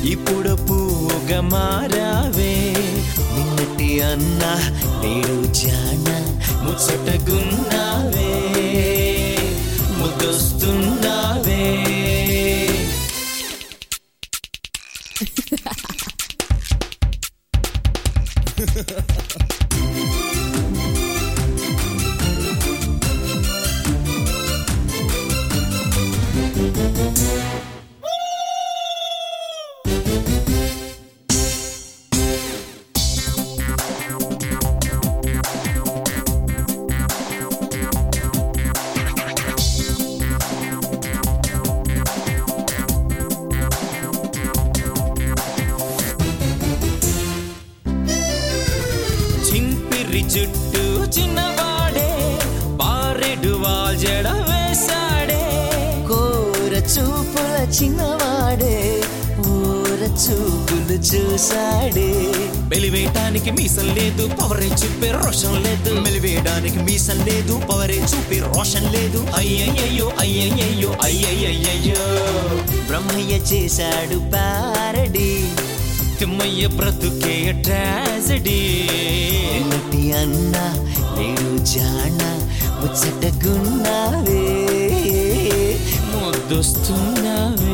ఇప్పుడు పువ్వుగా మారావే నిన్నటి అన్న నేడు జాన ముచ్చటగున్నావే ముద్దొస్తున్నావే చింపిరి చుట్టూ చిన్నవాడే పారెడు వాల్జడ వేశాడే కోర చూపుల చిన్నవాడే ఊర చూపులు చూసాడే వెలివేయటానికి మీసం లేదు పవరే చూపే రోషం లేదు మెలివేయడానికి మీసం లేదు పవరే చూపే రోషన్ లేదు అయ్యయ్యో అయ్యయ్యో అయ్యయ్యయ్యో బ్రహ్మయ్య చేశాడు పారడి తిమ్మయ్య బ్రతుకే ట్రాజడీ నిన్నటి అన్న నేడు జాన ముచ్చటగున్నావే ముద్దొస్తున్నావే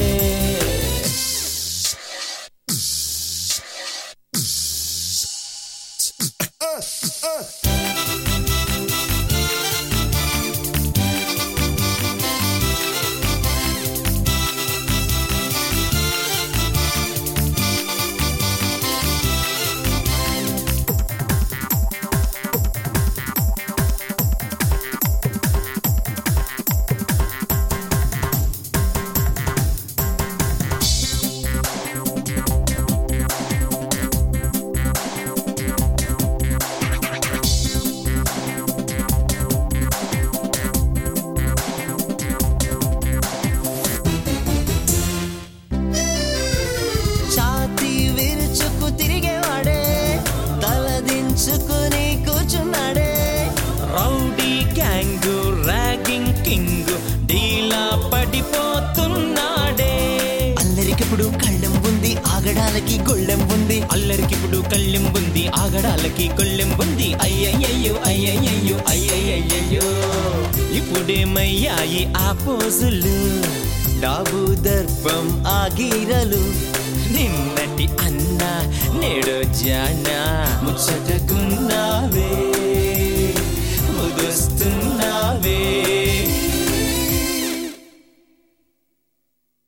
ఛాతీ విరుచుకు తిరిగేవాడే తలదించుకుని కూర్చున్నాడే రౌడీ గ్యాంగ్ ర్యాగింగ్ కింగ్ డీలా పడిపోతున్నాడే అందరికిప్పుడు కళ్ళెం ఉంది ఆగడాలకి గొళ్ళెం ఉంది అల్లరికిప్పుడు కళ్ళెం ఉంది ఆగడాలకి గొళ్ళెం ఉంది అయ్యయ్యో అయ్యయ్యో అయ్యయ్యో ఇప్పుడేమయ్యాయి ఆ పోజులు డాబు దర్పం ఆ గీరలు నిన్నటి అన్న నేడు జానా ముచ్చటకున్నావే ముదొస్తున్నా